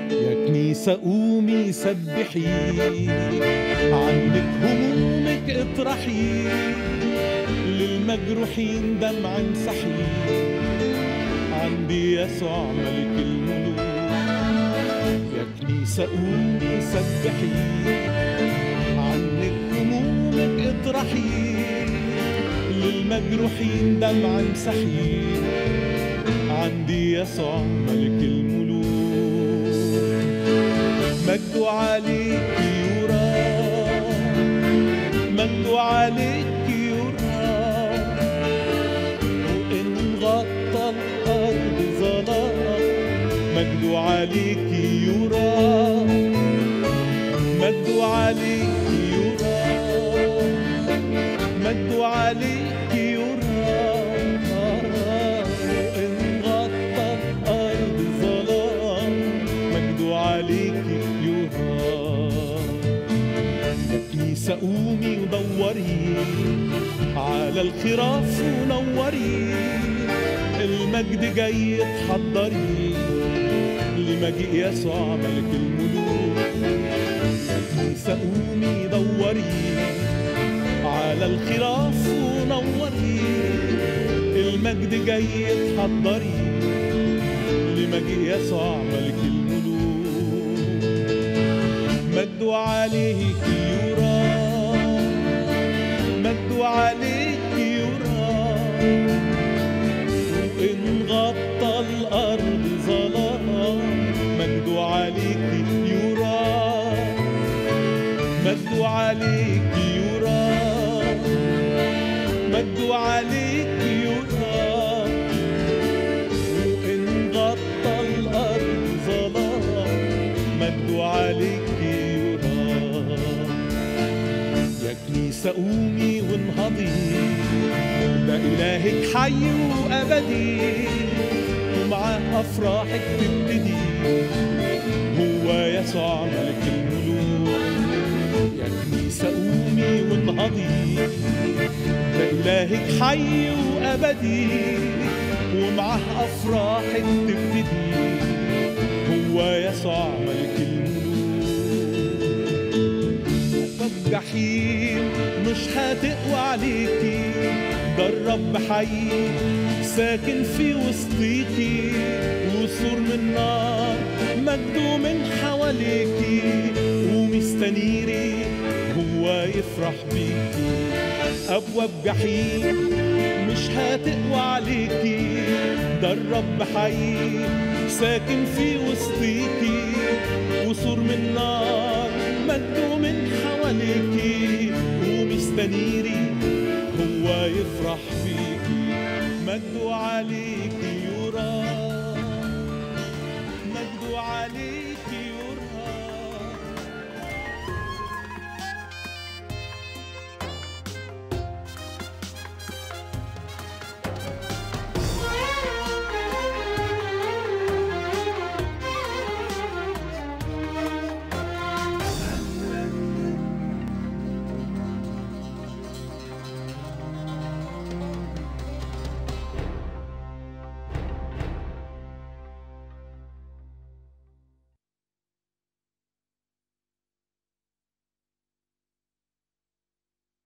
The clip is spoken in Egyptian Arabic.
يا كنيسة قومي سبحي عنك همومك اطرحي للمجروحين دمع امسحي عندي يسوع ملك الملوك يا كنيسة قومي سبحي عنك همومك اطرحي للمجروحين دمع امسحي عندي يسوع ملك الملوك مجد عليك يرى مجد عليك يرى وإن غطى الأرض ظلام مجد عليك يرى مجد عليك يرى مجد عليك يرى وإن غطى الأرض ظلام مجد عليك يرى يا كنيسة قومي ودوري على الخراف ونوري المجد جاي تحضري لمجيء يسوع ملك الملوك يا كنيسة قومي دوري على الخراف ونوري المجد جاي تحضري لمجيء يسوع ملك الملوك مجد عليك يرى مجد عليك يرى وإن غطى الأرض ظلام مجد عليك يرى مجد عليك يرى مجد عليك يرى وإن غطى الأرض ظلام مجد عليك يرى يا كنيسة قومي وانهضي ده إلهك حي وأبدي ومعاه أفراحك تبتدي هو يسوع ملك الملوك يا كنيسة قومي وانهضي ده إلهك حي وأبدي ومعاه أفراحك تبتدي هو يسوع ملك الملوك الجحيم مش هتقوى عليكي ده الرب حي ساكن في وسطيكي وسور من نار مجده من حواليكي ومستنيري هو يفرح بيكي أبواب جحيم مش هتقوى عليكي ده الرب حي ساكن في وسطيكي وسور من نار مجده من حواليكي ومستنيري هو يفرح فيكي مجده عليكي